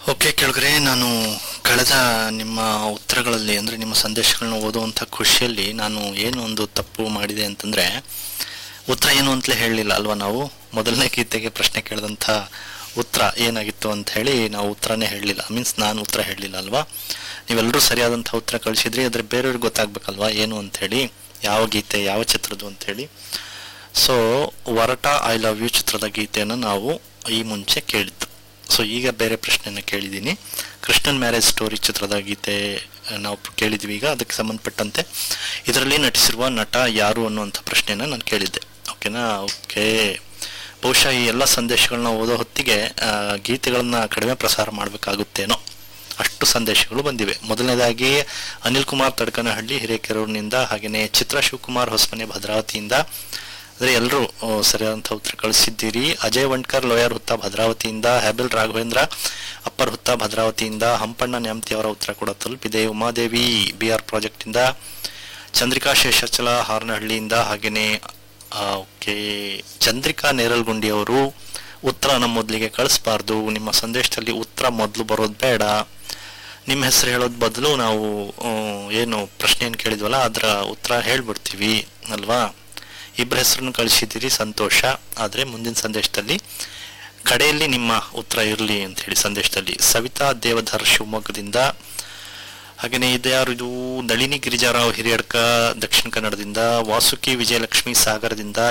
okay ಕೆಳಗರೆ ನಾನು ಕಳೆದ ನಿಮ್ಮ ಉತ್ತರಗಳಲ್ಲಿ ಅಂದರೆ ನಿಮ್ಮ ಸಂದೇಶಗಳನ್ನ ಓದುವಂಥ ಖುಷಿಯಲ್ಲಿ ನಾನು ಏನು ಒಂದು ತಪ್ಪು ಮಾಡಿದೆ ಅಂತಂದರೆ ಉತ್ತರ ಏನು ಅಂತಲೇ ಹೇಳಲಿಲ್ಲ ಅಲ್ವಾ ನಾವು ಮೊದಲನೇ ಗೀತೆಗೆ ಪ್ರಶ್ನೆ ಕೇಳಿದಂಥ ಉತ್ತರ ಏನಾಗಿತ್ತು ಅಂತ ಹೇಳಿ ನಾವು ಉತ್ತರನೇ ಹೇಳಲಿಲ್ಲ ಮೀನ್ಸ್ ನಾನು ಉತ್ತರ ಹೇಳಲಿಲ್ಲ ಅಲ್ವಾ ನೀವೆಲ್ಲರೂ ಸರಿಯಾದಂಥ ಉತ್ತರ ಕಳಿಸಿದ್ರಿ ಆದರೆ ಬೇರೆಯವ್ರಿಗೆ ಗೊತ್ತಾಗ್ಬೇಕಲ್ವಾ ಏನು ಅಂಥೇಳಿ ಯಾವ ಗೀತೆ ಯಾವ ಚಿತ್ರದ್ದು ಅಂಥೇಳಿ ಸೊ ವರಟ ಐ ಲವ್ ಯು ಚಿತ್ರದ ಗೀತೆಯನ್ನು ನಾವು ಈ ಮುಂಚೆ ಕೇಳಿದ್ದು ಸೊ ಈಗ ಬೇರೆ ಪ್ರಶ್ನೆಯನ್ನು ಕೇಳಿದ್ದೀನಿ ಕೃಷ್ಣನ್ ಮ್ಯಾರೇಜ್ ಸ್ಟೋರಿ ಚಿತ್ರದ ಗೀತೆ ನಾವು ಕೇಳಿದ್ವಿ ಈಗ ಅದಕ್ಕೆ ಸಂಬಂಧಪಟ್ಟಂತೆ ಇದರಲ್ಲಿ ನಟಿಸಿರುವ ನಟ ಯಾರು ಅನ್ನುವಂಥ ಪ್ರಶ್ನೆಯನ್ನು ನಾನು ಕೇಳಿದ್ದೆ ಓಕೆನಾ ಓಕೆ ಬಹುಶಃ ಈ ಎಲ್ಲ ಸಂದೇಶಗಳನ್ನ ಓದೋ ಹೊತ್ತಿಗೆ ಆ, ಗೀತೆಗಳನ್ನ ಕಡಿಮೆ ಪ್ರಸಾರ ಮಾಡಬೇಕಾಗುತ್ತೇನೋ ಅಷ್ಟು ಸಂದೇಶಗಳು ಬಂದಿವೆ ಮೊದಲನೇದಾಗಿ ಅನಿಲ್ ಕುಮಾರ್ ತಡ್ಕನಹಳ್ಳಿ ಹಿರೇಕೆರೂರಿನಿಂದ ಹಾಗೆಯೇ ಚಿತ್ರ ಶಿವಕುಮಾರ್ ಹೊಸಮನೆ ಭದ್ರಾವತಿಯಿಂದ ಅಂದರೆ ಎಲ್ಲರೂ ಸರಿಯಾದಂಥ ಉತ್ತರ ಕಳಿಸಿದ್ದೀರಿ ಅಜಯ್ ವಂಟ್ಕರ್ ಲೋಯರ್ ಹುತ್ತ ಭದ್ರಾವತಿಯಿಂದ ಹ್ಯಾಬಿಲ್ ರಾಘವೇಂದ್ರ ಅಪ್ಪರ್ ಹುತ್ತ ಭದ್ರಾವತಿಯಿಂದ ಹಂಪಣ್ಣ ನ್ಯಾಮತಿ ಅವರ ಉತ್ತರ ಕೂಡ ತಲುಪಿದೆ ಉಮಾದೇವಿ ಬಿ ಆರ್ ಪ್ರಾಜೆಕ್ಟಿಂದ ಚಂದ್ರಿಕಾ ಶೇಷಾಚಲ ಹಾರನಹಳ್ಳಿಯಿಂದ ಹಾಗೆಯೇ ಓಕೆ ಚಂದ್ರಿಕಾ ನೇರಲ್ಗುಂಡಿ ಅವರು ಉತ್ತರ ನಮ್ಮ ಮೊದಲಿಗೆ ಕಳಿಸ್ಬಾರ್ದು ನಿಮ್ಮ ಸಂದೇಶದಲ್ಲಿ ಉತ್ತರ ಮೊದಲು ಬರೋದು ಬೇಡ ನಿಮ್ಮ ಹೆಸರು ಹೇಳೋದ್ ಬದಲು ನಾವು ಆ, ಏನು ಪ್ರಶ್ನೆಯನ್ನು ಕೇಳಿದ್ವಲ್ಲ ಅದರ ಉತ್ತರ ಹೇಳ್ಬಿಡ್ತೀವಿ ಅಲ್ವಾ ಇಬ್ಬರ ಹೆಸರನ್ನು ಕಳಿಸಿದ್ದೀರಿ ಸಂತೋಷ ಆದರೆ ಮುಂದಿನ ಸಂದೇಶದಲ್ಲಿ ಕಡೆಯಲ್ಲಿ ನಿಮ್ಮ ಉತ್ತರ ಇರಲಿ ಅಂತ ಹೇಳಿ ಸಂದೇಶದಲ್ಲಿ ಸವಿತಾ ದೇವಧರ್ ಶಿವಮೊಗ್ಗದಿಂದ ಹಾಗೆಯೇ ಇದು ಯಾರು ಇದು ನಳಿನಿ ಗಿರಿಜಾರಾವ್ ಹಿರಿಯಡ್ಕ ದಕ್ಷಿಣ ಕನ್ನಡದಿಂದ ವಾಸುಕಿ ವಿಜಯಲಕ್ಷ್ಮಿ ಸಾಗರದಿಂದ